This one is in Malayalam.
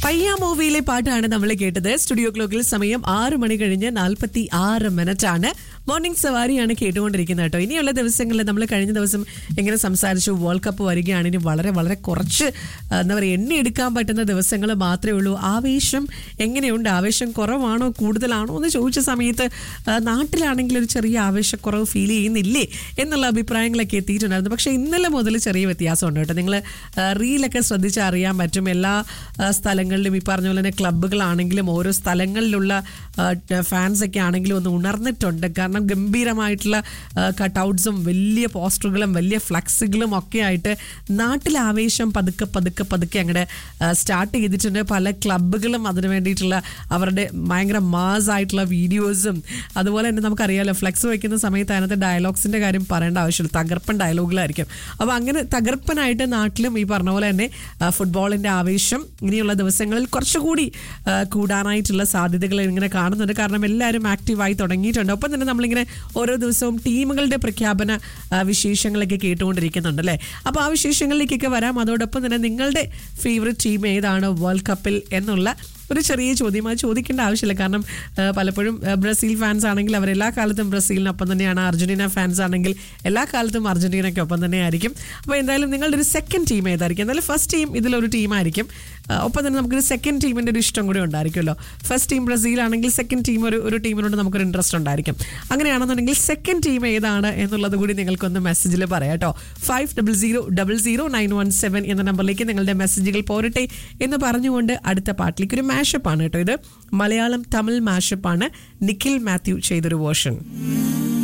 പയ്യ മൂവിയിലെ പാട്ടാണ് നമ്മൾ കേട്ടത് സ്റ്റുഡിയോ ക്ലോക്കിൽ സമയം ആറ് മണി കഴിഞ്ഞ് നാൽപ്പത്തി ആറ് മിനിറ്റ് ആണ് മോർണിംഗ് സവാരിയാണ് കേട്ടുകൊണ്ടിരിക്കുന്നത് കേട്ടോ ഇനിയുള്ള ദിവസങ്ങളിൽ നമ്മൾ കഴിഞ്ഞ ദിവസം എങ്ങനെ സംസാരിച്ചു വേൾഡ് കപ്പ് വരികയാണ് ഇനി വളരെ വളരെ കുറച്ച് ആ, എന്താ പറയുക എണ്ണി എടുക്കാൻ പറ്റുന്ന ദിവസങ്ങൾ മാത്രമേ ഉള്ളൂ ആവേശം എങ്ങനെയുണ്ട് ആവേശം കുറവാണോ കൂടുതലാണോ എന്ന് ചോദിച്ച സമയത്ത് ആ, നാട്ടിലാണെങ്കിൽ ഒരു ചെറിയ ആവേശക്കുറവ് ഫീൽ ചെയ്യുന്നില്ലേ എന്നുള്ള അഭിപ്രായങ്ങളൊക്കെ എത്തിയിട്ടുണ്ടായിരുന്നു പക്ഷേ ഇന്നലെ മുതൽ ചെറിയ വ്യത്യാസമുണ്ട് കേട്ടോ നിങ്ങൾ റീലൊക്കെ ശ്രദ്ധിച്ച് അറിയാൻ പറ്റും എല്ലാ ആ, സ്ഥലങ്ങളിലും ഈ പറഞ്ഞ പോലെ തന്നെ ക്ലബ്ബുകളാണെങ്കിലും ഓരോ സ്ഥലങ്ങളിലുള്ള ഫാൻസ് ഒക്കെ ആണെങ്കിലും ഒന്ന് ഉണർന്നിട്ടുണ്ട് കാരണം ഗംഭീരമായിട്ടുള്ള കട്ടൗട്ട്സും വലിയ പോസ്റ്ററുകളും വലിയ ഫ്ലക്സുകളും ഒക്കെ ആയിട്ട് നാട്ടിലെ ആവേശം പതുക്കെ പതുക്കെ പതുക്കെ അങ്ങോട്ട് സ്റ്റാർട്ട് ചെയ്തിട്ടുണ്ട് പല ക്ലബ്ബുകളും അതിന് വേണ്ടിയിട്ടുള്ള അവരുടെ ഭയങ്കര മാസ് ആയിട്ടുള്ള വീഡിയോസും അതുപോലെ തന്നെ നമുക്കറിയാലോ ഫ്ലെക്സ് വയ്ക്കുന്ന സമയത്ത് അതിനകത്ത് ഡയലോഗ്സിന്റെ കാര്യം പറയേണ്ട ആവശ്യമില്ല തകർപ്പൻ ഡയലോഗുകളായിരിക്കും അപ്പോൾ അങ്ങനെ തകർപ്പനായിട്ട് നാട്ടിലും ഈ പറഞ്ഞ പോലെ തന്നെ ആ, ഫുട്ബോളിന്റെ ആവേശം ഇനിയുള്ള ദിവസങ്ങളിൽ കുറച്ചുകൂടി ആ, കൂടാനായിട്ടുള്ള സാധ്യതകൾ ഇങ്ങനെ കാണുന്നുണ്ട് കാരണം എല്ലാവരും ആക്റ്റീവായി തുടങ്ങിയിട്ടുണ്ട് ഒപ്പം തന്നെ നമ്മളിങ്ങനെ ഓരോ ദിവസവും ടീമുകളുടെ പ്രഖ്യാപന ആ, വിശേഷങ്ങളൊക്കെ കേട്ടുകൊണ്ടിരിക്കുന്നുണ്ട് അല്ലേ അപ്പോൾ ആ വിശേഷങ്ങളിലേക്കൊക്കെ വരാം അതോടൊപ്പം തന്നെ നിങ്ങളുടെ ഫേവററ്റ് ടീം ഏതാണ് വേൾഡ് കപ്പിൽ എന്നുള്ള ഒരു ചെറിയ ചോദ്യം അത് ചോദിക്കേണ്ട ആവശ്യമില്ല കാരണം ആ, പലപ്പോഴും ആ, ബ്രസീൽ ഫാൻസ് ആണെങ്കിൽ അവർ എല്ലാ കാലത്തും ബ്രസീലിനൊപ്പം തന്നെയാണ് അർജന്റീന ഫാൻസ് ആണെങ്കിൽ എല്ലാ കാലത്തും അർജന്റീനയ്ക്കൊപ്പം തന്നെ ആയിരിക്കും അപ്പോൾ എന്തായാലും നിങ്ങളുടെ ഒരു സെക്കൻഡ് ടീം ഏതായിരിക്കും എന്തായാലും ഫസ്റ്റ് ടീം ഇതിലൊരു ടീമായിരിക്കും ആ, ഒപ്പം തന്നെ നമുക്കൊരു സെക്കൻഡ് ടീമിൻ്റെ ഒരു ഇഷ്ടം കൂടി ഉണ്ടായിരിക്കുമല്ലോ ഫസ്റ്റ് ടീം ബ്രസീൽ ആണെങ്കിൽ സെക്കൻഡ് ടീം ഒരു ഒരു ടീമിനോട് നമുക്കൊരു ഇൻട്രസ്റ്റ് ഉണ്ടായിരിക്കും അങ്ങനെയാണെന്നുണ്ടെങ്കിൽ സെക്കൻഡ് ടീം ഏതാണ് എന്നുള്ളത് കൂടി നിങ്ങൾക്കൊന്ന് മെസ്സേജിൽ പറയാം കേട്ടോ five double zero double zero nine one seven എന്ന നമ്പറിലേക്ക് നിങ്ങളുടെ മെസ്സേജുകൾ പോരട്ടെ എന്ന് പറഞ്ഞുകൊണ്ട് അടുത്ത പാട്ടിലേക്ക് ഒരു മാഷപ്പ് ആണ് കേട്ടോ ഇത് മലയാളം തമിഴ് മാഷപ്പ് ആണ് നിഖിൽ മാത്യു ചെയ്തൊരു വേർഷൻ